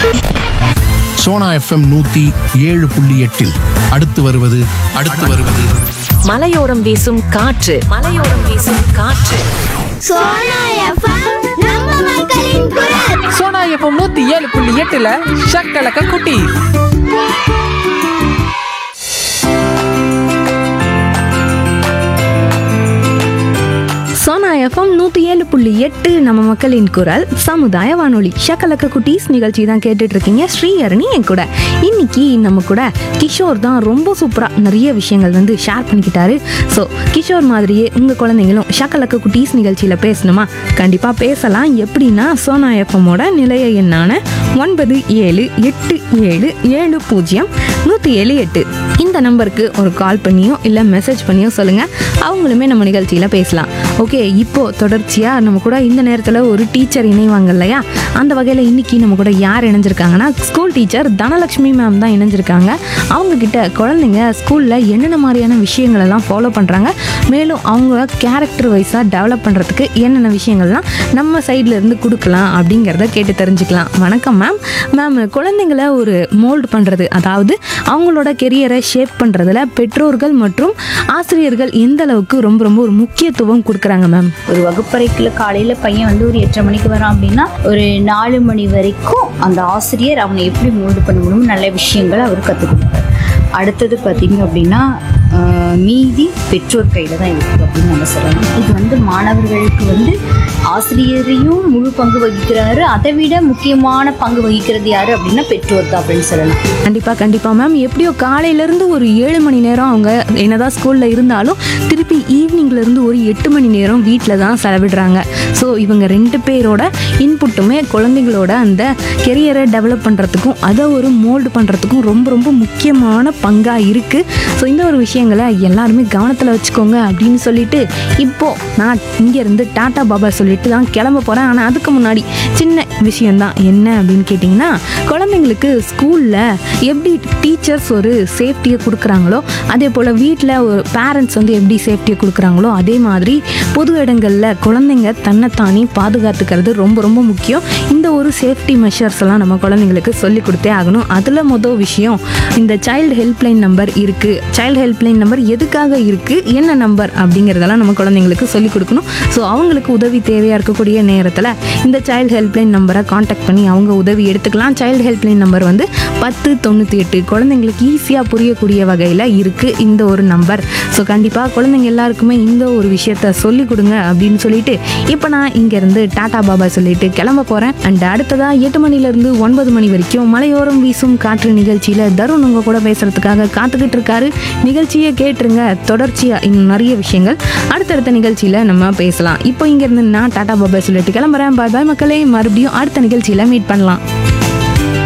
Sona FM நூத்தி ஏழு புள்ளி எட்டில் அடுத்து வருவது அடுத்து வருவது மலையோரம் வீசும் காற்று மலையோரம் வீசும் காற்று சோனா எஃப்எம் நம்ம மக்களின் குரல் சோனா எஃப்எம் நூத்தி ஏழு புள்ளி எட்டுல ஷக்கலக்க குட்டி சோனா எஃப்எம் நூற்றி ஏழு புள்ளி எட்டு நம்ம மக்களின் குரல் சமுதாய வானொலி ஷக்கலக்க குட்டீஸ் நிகழ்ச்சி தான் கேட்டுட்டு இருக்கீங்க ஸ்ரீஹரணி என் கூட இன்னைக்கு நம்ம கூட கிஷோர் தான் ரொம்ப சூப்பராக நிறைய விஷயங்கள் வந்து ஷேர் பண்ணிக்கிட்டாரு ஸோ கிஷோர் மாதிரியே உங்கள் குழந்தைங்களும் ஷக்கலக்க குட்டீஸ் நிகழ்ச்சியில் பேசணுமா கண்டிப்பாக பேசலாம் எப்படின்னா சோனா எஃப்எம்மோட நிலைய எண்ணான ஒன்பது ஏழு எட்டு ஏழு ஏழு பூஜ்ஜியம் நூற்றி ஏழு எட்டு இந்த நம்பருக்கு ஒரு கால் பண்ணியோ இல்லை மெசேஜ் பண்ணியோ சொல்லுங்கள் அவங்களுமே நம்ம நிகழ்ச்சியில் பேசலாம் ஓகே இப்போ தொடர்ச்சியாக நம்ம கூட இந்த நேரத்தில் ஒரு டீச்சர் இணைவாங்க இல்லையா அந்த வகையில் இன்னைக்கு நம்ம கூட யார் இணைஞ்சிருக்காங்கன்னா ஸ்கூல் டீச்சர் தனலட்சுமி மேம் தான் இணைஞ்சிருக்காங்க அவங்க கிட்ட குழந்தைங்க ஸ்கூலில் என்னென்ன மாதிரியான விஷயங்கள் எல்லாம் ஃபாலோ பண்ணுறாங்க மேலும் அவங்க கேரக்டர் வைஸாக டெவலப் பண்ணுறதுக்கு என்னென்ன விஷயங்கள்லாம் நம்ம சைடில் இருந்து கொடுக்கலாம் அப்படிங்கிறத கேட்டு தெரிஞ்சுக்கலாம் வணக்கம் மேம் மேம் குழந்தைங்களை ஒரு மோல்டு பண்ணுறது அதாவது அவங்களோட கெரியரை ஷேப் பண்ணுறதுல பெற்றோர்கள் மற்றும் ஆசிரியர்கள் எந்த அளவுக்கு ரொம்ப ரொம்ப ஒரு முக்கியத்துவம் கொடுக்குறாங்க மேம் ஒரு வகுப்பறைக்குள்ள காலையில பையன் வந்து ஒரு எட்டரை மணிக்கு வரான் அப்படின்னா ஒரு நாலு மணி வரைக்கும் அந்த ஆசிரியர் அவனை எப்படி மோல்டு பண்ண முடியும் நல்ல விஷயங்களை அவர் கற்றுக் கொடுப்பார் அடுத்தது பார்த்தீங்க அப்படின்னா ஆஹ், மீதி பெற்றோர் கையில் தான் இருக்குது அப்படின்னு நம்ம சொல்லலாம் இது வந்து மாணவர்களுக்கு வந்து ஆசிரியரையும் முழு பங்கு வகிக்கிறாரு அதை விட முக்கியமான பங்கு வகிக்கிறது யாரு அப்படின்னா பெற்றோர் தான் அப்படின்னு சொல்லலாம் கண்டிப்பாக கண்டிப்பாக மேம் எப்படியோ காலையிலேருந்து ஒரு ஏழு மணி நேரம் அவங்க என்னதான் ஸ்கூலில் இருந்தாலும் திருப்பி ஈவினிங்லேருந்து ஒரு எட்டு மணி நேரம் வீட்டில் தான் செலவிடுறாங்க ஸோ இவங்க ரெண்டு பேரோட இன்புட்டுமே குழந்தைங்களோட அந்த கெரியரை டெவலப் பண்ணுறதுக்கும் அதை ஒரு மோல்டு பண்ணுறதுக்கும் ரொம்ப ரொம்ப முக்கியமான பங்காக இருக்குது ஸோ இந்த ஒரு விஷயங்களை எல்லாருமே கவனத்தில் வச்சுக்கோங்க அப்படின்னு சொல்லிட்டு இப்போது நான் இங்கேருந்து டாட்டா பாபா சொல்லிட்டு தான் கிளம்ப போகிறேன் ஆனால் அதுக்கு முன்னாடி சின்ன விஷயம்தான் என்ன அப்படின்னு கேட்டிங்கன்னா குழந்தைங்களுக்கு ஸ்கூலில் எப்படி டீச்சர்ஸ் ஒரு சேஃப்டியை கொடுக்குறாங்களோ அதே போல் வீட்டில் ஒரு பேரண்ட்ஸ் வந்து எப்படி சேஃப்டியை கொடுக்குறாங்களோ அதே மாதிரி பொது இடங்களில் குழந்தைங்க தன்னைத்தானே பாதுகாத்துக்கிறது ரொம்ப ரொம்ப முக்கியம் இந்த ஒரு சேஃப்டி மெஷர்ஸ் எல்லாம் நம்ம குழந்தைங்களுக்கு சொல்லி கொடுத்தே ஆகணும் அதில் மொதல் விஷயம் இந்த சைல்டு ஹெல்ப்லைன் நம்பர் இருக்குது சைல்டு ஹெல்ப்லைன் நம்பர் எதுக்காக இருக்குது என்ன நம்பர் அப்படிங்கிறதெல்லாம் நம்ம குழந்தைங்களுக்கு சொல்லிக் கொடுக்கணும் ஸோ அவங்களுக்கு உதவி தேவையாக இருக்கக்கூடிய நேரத்தில் இந்த சைல்டு ஹெல்ப்லைன் நம்பரை காண்டாக்ட் பண்ணி அவங்க உதவி எடுத்துக்கலாம் சைல்டு ஹெல்ப்லைன் நம்பர் வந்து பத்து தொண்ணூற்றி எட்டு குழந்தைங்களுக்கு ஈஸியாக புரியக்கூடிய வகையில் இருக்குது இந்த ஒரு நம்பர் ஸோ கண்டிப்பாக குழந்தைங்க எல்லாருக்குமே இந்த ஒரு விஷயத்த சொல்லிக் கொடுங்க அப்படின்னு சொல்லிட்டு இப்போ நான் இங்கேருந்து டாடா பாபா சொல்லிட்டு கிளம்ப போகிறேன் அண்ட் அடுத்ததாக எட்டு மணிலேருந்து ஒன்பது மணி வரைக்கும் மலையோரம் வீசும் காற்று நிகழ்ச்சியில் தருண் உங்க கூட பேசுறதுக்காக காத்துக்கிட்டு இருக்காரு நிகழ்ச்சியை கேட்டுருங்க தொடர்ச்சியாக இன்னும் நிறைய விஷயங்கள் அடுத்தடுத்த நிகழ்ச்சியில் நம்ம பேசலாம் இப்போ இங்கேருந்து நான் டாடா பாபா சொல்லிட்டு கிளம்புறேன் பாய் பாய் மக்களே மறுபடியும் அடுத்த நிகழ்ச்சியில் மீட் பண்ணலாம்